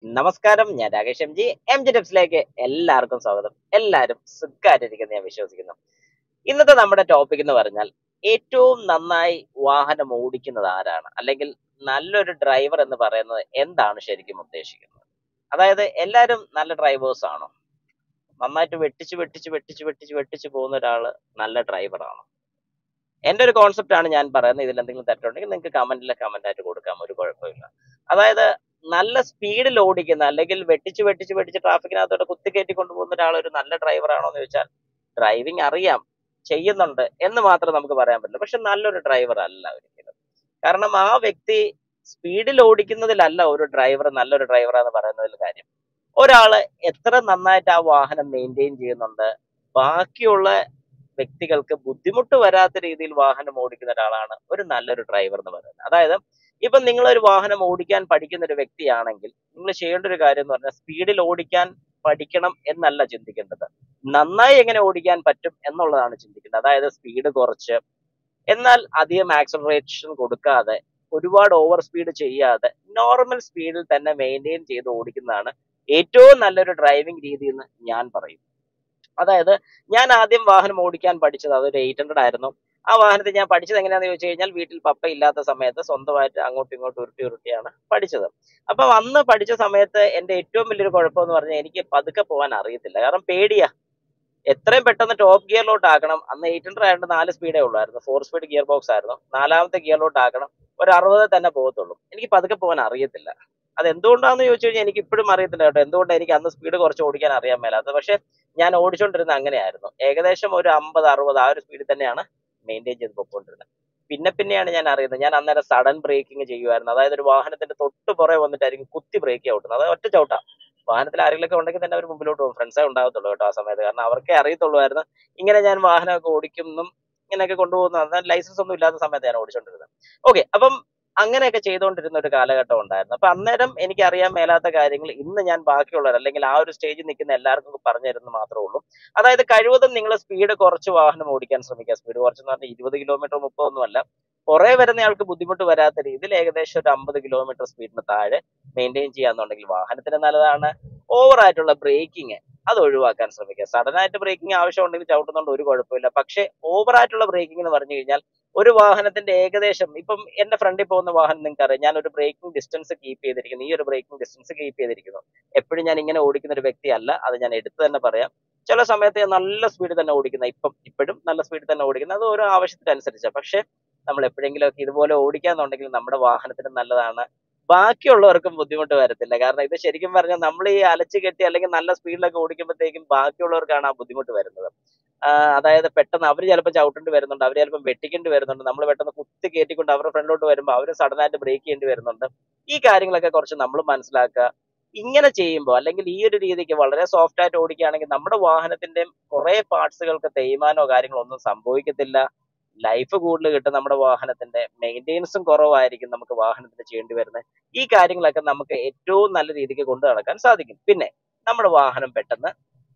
നമസ്കാരം ഞാൻ Rakesh M G M G ടിപ്സിലേക്ക് എല്ലാവർക്കും സ്വാഗതം എല്ലാവരും സുഖമായിട്ടിരിക്കുന്ന ഞാൻ വിശ്വസിക്കുന്നു ഇന്നത്തെ നമ്മുടെ ടോപ്പിക് എന്ന് പറഞ്ഞാൽ ഏറ്റവും നന്നായി വാഹനം ഓടിക്കുന്നത് ആരാണ് അല്ലെങ്കിൽ നല്ലൊരു ഡ്രൈവർ എന്ന് പറയുന്നത് എന്താണ് ശരിക്കും ഉദ്ദേശിക്കുന്നത് അതായത് എല്ലാവരും നല്ല ഡ്രൈവേഴ്സ് ആണോ നന്നായിട്ട് വെട്ടിച്ച് വെട്ടിച്ച് വെട്ടിച്ച് വെട്ടിച്ച് വെട്ടിച്ച് പോകുന്ന ഒരാള് നല്ല ഡ്രൈവറാണോ എന്റെ ഒരു കോൺസെപ്റ്റ് ആണ് ഞാൻ പറയുന്നത് ഇതിൽ എന്തെങ്കിലും തെറ്റുണ്ടെങ്കിൽ നിങ്ങൾക്ക് കമന്റിലെ കമന്റ് ആയിട്ട് കൊടുക്കാം ഒരു കുഴപ്പമില്ല അതായത് നല്ല സ്പീഡിൽ ഓടിക്കുന്ന അല്ലെങ്കിൽ വെട്ടിച്ച് വെട്ടിച്ച് വെട്ടിച്ച് ട്രാഫിക്കിനകത്തോട്ട് കുത്തിക്കയറ്റി കൊണ്ടുപോകുന്ന ഒരാൾ ഒരു നല്ല ഡ്രൈവർ ആണോ എന്ന് ചോദിച്ചാൽ ഡ്രൈവിംഗ് അറിയാം ചെയ്യുന്നുണ്ട് എന്ന് മാത്രം നമുക്ക് പറയാൻ പറ്റില്ല പക്ഷെ നല്ലൊരു ഡ്രൈവർ അല്ല ഒരിക്കലും കാരണം ആ വ്യക്തി സ്പീഡിൽ ഓടിക്കുന്നതിലല്ല ഒരു ഡ്രൈവർ നല്ലൊരു ഡ്രൈവർ എന്ന് പറയുന്നതിൽ കാര്യം ഒരാള് എത്ര നന്നായിട്ട് ആ വാഹനം മെയിൻറ്റെയിൻ ചെയ്യുന്നുണ്ട് ബാക്കിയുള്ള വ്യക്തികൾക്ക് ബുദ്ധിമുട്ട് വരാത്ത രീതിയിൽ വാഹനം ഓടിക്കുന്ന ഒരാളാണ് ഒരു നല്ലൊരു ഡ്രൈവർ എന്ന് പറയുന്നത് അതായത് ഇപ്പൊ നിങ്ങൾ ഒരു വാഹനം ഓടിക്കാൻ പഠിക്കുന്ന ഒരു വ്യക്തിയാണെങ്കിൽ നിങ്ങൾ ചെയ്യേണ്ട ഒരു കാര്യം എന്ന് പറഞ്ഞാൽ സ്പീഡിൽ ഓടിക്കാൻ പഠിക്കണം എന്നല്ല ചിന്തിക്കേണ്ടത് നന്നായി എങ്ങനെ ഓടിക്കാൻ പറ്റും എന്നുള്ളതാണ് ചിന്തിക്കേണ്ടത് അതായത് സ്പീഡ് കുറച്ച് എന്നാൽ അധികം ആക്സലറേഷൻ കൊടുക്കാതെ ഒരുപാട് ഓവർ സ്പീഡ് ചെയ്യാതെ നോർമൽ സ്പീഡിൽ തന്നെ മെയിൻറ്റെയിൻ ചെയ്ത് ഓടിക്കുന്നതാണ് ഏറ്റവും നല്ലൊരു ഡ്രൈവിംഗ് രീതി എന്ന് ഞാൻ പറയും അതായത് ഞാൻ ആദ്യം വാഹനം ഓടിക്കാൻ പഠിച്ചത് അതൊരു എയ്റ്റ് ഹൺഡ്രഡ് ആയിരുന്നു ആ വാഹനത്തിൽ ഞാൻ പഠിച്ചത് എങ്ങനെയാണെന്ന് ചോദിച്ചു കഴിഞ്ഞാൽ വീട്ടിൽ പപ്പ ഇല്ലാത്ത സമയത്ത് സ്വന്തമായിട്ട് അങ്ങോട്ടും ഇങ്ങോട്ടും ഉരുട്ടി ഉരുട്ടിയാണ് പഠിച്ചത് അപ്പം അന്ന് പഠിച്ച സമയത്ത് എന്റെ ഏറ്റവും വലിയൊരു കുഴപ്പം എന്ന് പറഞ്ഞാൽ എനിക്ക് പതുക്കെ പോകാൻ അറിയത്തില്ല കാരണം പേടിയാ എത്രയും പെട്ടെന്ന് ടോപ്പ് ഗിയറിലോട്ട് ആക്കണം അന്ന് എയ്റ്റ് ഹൺഡ്രഡ് ആയതുകൊണ്ട് നാല് സ്പീഡേ ഉള്ളായിരുന്നു ഫോർ സ്പീഡ് ഗിയർ ബോക്സ് ആയിരുന്നു നാലാമത്തെ ഗിയറിലോട്ട് ആക്കണം ഒരു അറുപത് തന്നെ പോകത്തുള്ളൂ എനിക്ക് പതുക്കെ പോകാൻ അറിയത്തില്ല അത് എന്തുകൊണ്ടാണെന്ന് ചോദിച്ചു കഴിഞ്ഞാൽ എനിക്ക് ഇപ്പോഴും അറിയത്തില്ല കേട്ടോ എന്തുകൊണ്ട് എനിക്ക് അന്ന് സ്പീഡ് കുറച്ച് ഓടിക്കാൻ അറിയാൻ മേലാത്തത് പക്ഷെ ഞാൻ ഓടിച്ചോണ്ടിരുന്ന അങ്ങനെയായിരുന്നു ഏകദേശം ഒരു അമ്പത് അറുപത് ആ ഒരു സ്പീഡിൽ തന്നെയാണ് മെയിൻറ്റെയിൻ ചെയ്ത് പൊക്കോണ്ടിരുന്നത് പിന്നെ പിന്നെയാണ് ഞാൻ അറിയുന്നത് ഞാൻ അന്നേരം സഡൻ ബ്രേക്കിംഗ് ചെയ്യുമായിരുന്നു അതായത് ഒരു വാഹനത്തിന്റെ തൊട്ട് പുറകെ വന്നിട്ടായിരിക്കും കുത്തി ബ്രേക്ക് ഔട്ടുന്നത് അതായത് ഒറ്റ ചവിട്ടാ വാഹനത്തിൽ ആരെങ്കിലൊക്കെ ഉണ്ടെങ്കിൽ തന്നെ അവർ മുമ്പിലോട്ട് പോകും ഫ്രണ്ട്സേ ഉണ്ടാകത്തുള്ളൂ കേട്ടോ ആ സമയത്ത് കാരണം അവർക്കേ അറിയത്തുള്ളൂ ഇങ്ങനെ ഞാൻ വാഹനമൊക്കെ ഓടിക്കുന്നും ഇങ്ങനെയൊക്കെ കൊണ്ടുപോകുന്ന ലൈസൻസ് ഒന്നും ഇല്ലാത്ത സമയത്ത് ഞാൻ ഓടിച്ചോണ്ടിരുന്നത് ഓക്കെ അപ്പം അങ്ങനെയൊക്കെ ചെയ്തുകൊണ്ടിരുന്ന ഒരു കാലഘട്ടം ഉണ്ടായിരുന്നു അപ്പൊ അന്നേരം എനിക്ക് അറിയാൻ മേലാത്ത കാര്യങ്ങൾ ഇന്ന് ഞാൻ ബാക്കിയുള്ളവർ അല്ലെങ്കിൽ ആ ഒരു സ്റ്റേജിൽ നിൽക്കുന്ന എല്ലാവർക്കും പറഞ്ഞു തരുന്നത് മാത്രമേ ഉള്ളൂ അതായത് കഴിവതും നിങ്ങൾ സ്പീഡ് കുറച്ച് വാഹനം ഓടിക്കാൻ ശ്രമിക്കുക സ്പീഡ് കുറച്ചെന്ന് പറഞ്ഞാൽ ഇരുപത് കിലോമീറ്റർ മുപ്പതൊന്നുമല്ല കുറെ വരുന്നയാൾക്ക് ബുദ്ധിമുട്ട് വരാത്ത രീതിയിൽ ഏകദേശം ഒരു അമ്പത് കിലോമീറ്റർ സ്പീഡിന് താഴെ മെയിൻറ്റെയിൻ ചെയ്യാന്നുണ്ടെങ്കിൽ വാഹനത്തിന് നല്ലതാണ് ഓവർ ആയിട്ടുള്ള ബ്രേക്കിംഗ് അത് ഒഴിവാക്കാൻ ശ്രമിക്കുക സഡൻ ആയിട്ട് ബ്രേക്കിംഗ് ആവശ്യമുണ്ടെങ്കിൽ ചവിട്ടുന്നതുകൊണ്ട് ഒരു കുഴപ്പമില്ല പക്ഷേ ഓവർ ആയിട്ടുള്ള ബ്രേക്കിംഗ് എന്ന് പറഞ്ഞു കഴിഞ്ഞാൽ ഒരു വാഹനത്തിന്റെ ഏകദേശം ഇപ്പം എന്റെ ഫ്രണ്ടിൽ പോകുന്ന വാഹനം നിങ്ങൾക്ക് അറിയാം ഞാൻ ഒരു ബ്രേക്കിംഗ് ഡിസ്റ്റൻസ് കീപ്പ് ചെയ്തിരിക്കുന്നു ഈ ഒരു ബ്രേക്കിംഗ് ഡിസ്റ്റൻസ് കീപ്പ് ചെയ്തിരിക്കുന്നു എപ്പോഴും ഞാൻ ഇങ്ങനെ ഓടിക്കുന്ന ഒരു വ്യക്തിയല്ല അത് ഞാൻ എടുത്തു തന്നെ പറയാം ചില സമയത്ത് ഞാൻ നല്ല സ്പീഡിൽ തന്നെ ഓടിക്കുന്ന ഇപ്പം ഇപ്പോഴും നല്ല സ്പീഡിൽ തന്നെ ഓടിക്കുന്നത് അത് ഓരോ ആവശ്യത്തിനനുസരിച്ചാണ് പക്ഷെ നമ്മൾ എപ്പോഴെങ്കിലും ഒക്കെ ഇതുപോലെ ഓടിക്കാന്നുണ്ടെങ്കിൽ നമ്മുടെ വാഹനത്തിന് നല്ലതാണ് ബാക്കിയുള്ളവർക്കും ബുദ്ധിമുട്ട് വരത്തില്ല കാരണം ഇത് ശരിക്കും പറഞ്ഞാൽ നമ്മൾ ഈ അലച്ചു കെട്ടി അല്ലെങ്കിൽ നല്ല സ്പീഡിലൊക്കെ ഓടിക്കുമ്പോഴത്തേക്കും ബാക്കിയുള്ളവർക്കാണ് ആ ബുദ്ധിമുട്ട് വരുന്നത് അതായത് പെട്ടെന്ന് അവർ ചിലപ്പോൾ ചവിട്ടേണ്ടി വരുന്നുണ്ട് അവർ ചിലപ്പോൾ വെട്ടിക്കേണ്ടി വരുന്നുണ്ട് നമ്മൾ പെട്ടെന്ന് കുത്തി കയറ്റിക്കൊണ്ട് അവരുടെ ഫ്രണ്ടിലോട്ട് വരുമ്പോൾ അവർ സഡൻ ആയിട്ട് ബ്രേക്ക് ചെയ്യേണ്ടി വരുന്നുണ്ട് ഈ കാര്യങ്ങളൊക്കെ കുറച്ച് നമ്മൾ മനസ്സിലാക്കുക ഇങ്ങനെ ചെയ്യുമ്പോൾ അല്ലെങ്കിൽ ഈ ഒരു രീതിക്ക് വളരെ സോഫ്റ്റ് ആയിട്ട് ഓടിക്കുകയാണെങ്കിൽ നമ്മുടെ വാഹനത്തിന്റെ കുറെ പാർട്സുകൾക്ക് തേയ്മാനോ കാര്യങ്ങളോ ഒന്നും സംഭവിക്കത്തില്ല ലൈഫ് കൂടുതൽ കിട്ടും നമ്മുടെ വാഹനത്തിന്റെ മെയിൻ്റെനൻസും കുറവായിരിക്കും നമുക്ക് വാഹനത്തിന് ചെയ്യേണ്ടി വരുന്നത് ഈ കാര്യങ്ങളൊക്കെ നമുക്ക് ഏറ്റവും നല്ല രീതിക്ക് കൊണ്ടു നടക്കാൻ സാധിക്കും പിന്നെ നമ്മുടെ വാഹനം പെട്ടെന്ന്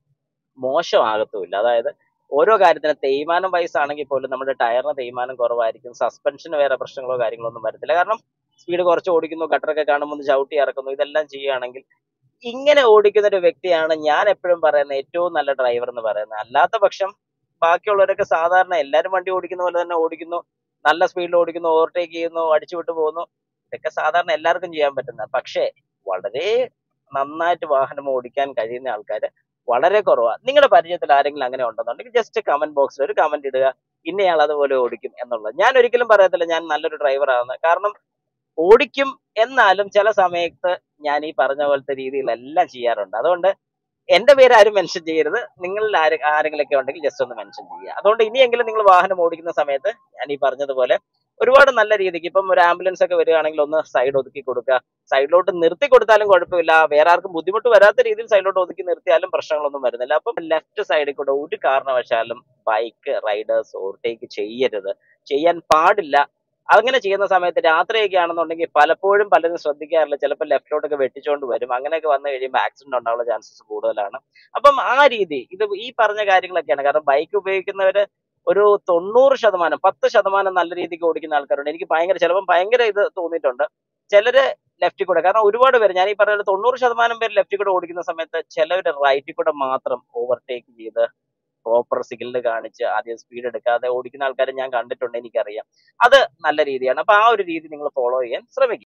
മോശമാകത്തുമില്ല അതായത് ഓരോ കാര്യത്തിന് തേയ്മാനം വയസ്സ് ആണെങ്കിൽ പോലും നമ്മുടെ ടയറിന് തേയ്മാനം കുറവായിരിക്കും സസ്പെൻഷന് വേറെ പ്രശ്നങ്ങളോ കാര്യങ്ങളോ ഒന്നും വരത്തില്ല കാരണം സ്പീഡ് കുറച്ച് ഓടിക്കുന്നു ഗട്ടറൊക്കെ കാണുമ്പോൾ ഒന്ന് ചവിട്ടി ഇറക്കുന്നു ഇതെല്ലാം ചെയ്യുകയാണെങ്കിൽ ഇങ്ങനെ ഓടിക്കുന്ന ഒരു വ്യക്തിയാണ് ഞാൻ എപ്പോഴും പറയുന്ന ഏറ്റവും നല്ല ഡ്രൈവർ എന്ന് പറയുന്നത് അല്ലാത്ത പക്ഷം ബാക്കിയുള്ളവരൊക്കെ സാധാരണ എല്ലാവരും വണ്ടി ഓടിക്കുന്ന പോലെ തന്നെ ഓടിക്കുന്നു നല്ല സ്പീഡിൽ ഓടിക്കുന്നു ഓവർടേക്ക് ചെയ്യുന്നു അടിച്ചു വിട്ടു പോകുന്നു ഇതൊക്കെ സാധാരണ എല്ലാവർക്കും ചെയ്യാൻ പറ്റുന്ന പക്ഷേ വളരെ നന്നായിട്ട് വാഹനം ഓടിക്കാൻ കഴിയുന്ന ആൾക്കാർ വളരെ കുറവാണ് നിങ്ങളുടെ പരിചയത്തിൽ ആരെങ്കിലും അങ്ങനെ ഉണ്ടെന്നുണ്ടെങ്കിൽ ജസ്റ്റ് കമന്റ് ബോക്സിൽ ഒരു കമന്റ് ഇടുക ഇന്നയാൾ അതുപോലെ ഓടിക്കും എന്നുള്ളത് ഞാൻ ഒരിക്കലും പറയത്തില്ല ഞാൻ നല്ലൊരു ഡ്രൈവർ ആണെന്ന് കാരണം ഓടിക്കും എന്നാലും ചില സമയത്ത് ഞാൻ ഈ പറഞ്ഞ പോലത്തെ രീതിയിലെല്ലാം ചെയ്യാറുണ്ട് അതുകൊണ്ട് എന്റെ പേര് ആരും മെൻഷൻ ചെയ്യരുത് നിങ്ങളിൽ ആര് ആരെങ്കിലൊക്കെ ഉണ്ടെങ്കിൽ ജസ്റ്റ് ഒന്ന് മെൻഷൻ ചെയ്യുക അതുകൊണ്ട് ഇനിയെങ്കിലും നിങ്ങൾ വാഹനം ഓടിക്കുന്ന സമയത്ത് ഞാൻ ഈ പറഞ്ഞതുപോലെ ഒരുപാട് നല്ല രീതിക്ക് ഇപ്പം ഒരു ആംബുലൻസ് ഒക്കെ വരികയാണെങ്കിൽ ഒന്ന് സൈഡ് ഒതുക്കി കൊടുക്കുക സൈഡിലോട്ട് നിർത്തി കൊടുത്താലും കുഴപ്പമില്ല വേറെ ആർക്കും ബുദ്ധിമുട്ട് വരാത്ത രീതിയിൽ സൈഡിലോട്ട് ഒതുക്കി നിർത്തിയാലും പ്രശ്നങ്ങളൊന്നും വരുന്നില്ല അപ്പം ലെഫ്റ്റ് സൈഡിൽ കൂടെ ഒരു കാരണവശാലും ബൈക്ക് റൈഡേഴ്സ് ഓവർടേക്ക് ചെയ്യരുത് ചെയ്യാൻ പാടില്ല അങ്ങനെ ചെയ്യുന്ന സമയത്ത് രാത്രിയൊക്കെ ആണെന്നുണ്ടെങ്കിൽ പലപ്പോഴും പലരും ശ്രദ്ധിക്കാറില്ല ചിലപ്പോൾ ലെഫ്റ്റിലോട്ടൊക്കെ വെട്ടിച്ചുകൊണ്ട് വരും അങ്ങനെയൊക്കെ വന്നു കഴിയുമ്പോൾ ആക്സിഡന്റ് ഉണ്ടാവാനുള്ള ചാൻസസ് കൂടുതലാണ് അപ്പം ആ രീതി ഇത് ഈ പറഞ്ഞ കാര്യങ്ങളൊക്കെയാണ് കാരണം ബൈക്ക് ഉപയോഗിക്കുന്നവര് ഒരു തൊണ്ണൂറ് ശതമാനം പത്ത് ശതമാനം നല്ല രീതിക്ക് ഓടിക്കുന്ന ആൾക്കാരുണ്ട് എനിക്ക് ഭയങ്കര ചിലപ്പം ഭയങ്കര ഇത് തോന്നിയിട്ടുണ്ട് ചിലര് ലെഫ്റ്റിൽ കൂടെ കാരണം ഒരുപാട് പേര് ഞാൻ ഈ പറഞ്ഞ തൊണ്ണൂറ് ശതമാനം പേര് ലെഫ്റ്റിൽ കൂടെ ഓടിക്കുന്ന സമയത്ത് ചിലവര് റൈറ്റിൽ കൂടെ മാത്രം ഓവർടേക്ക് ചെയ്ത് പ്രോപ്പർ സിഗ്നൽ കാണിച്ച് ആദ്യം സ്പീഡ് എടുക്കാതെ ഓടിക്കുന്ന ആൾക്കാരെ ഞാൻ കണ്ടിട്ടുണ്ട് എനിക്കറിയാം അത് നല്ല രീതിയാണ് അപ്പൊ ആ ഒരു രീതി നിങ്ങൾ ഫോളോ ചെയ്യാൻ ശ്രമിക്കുക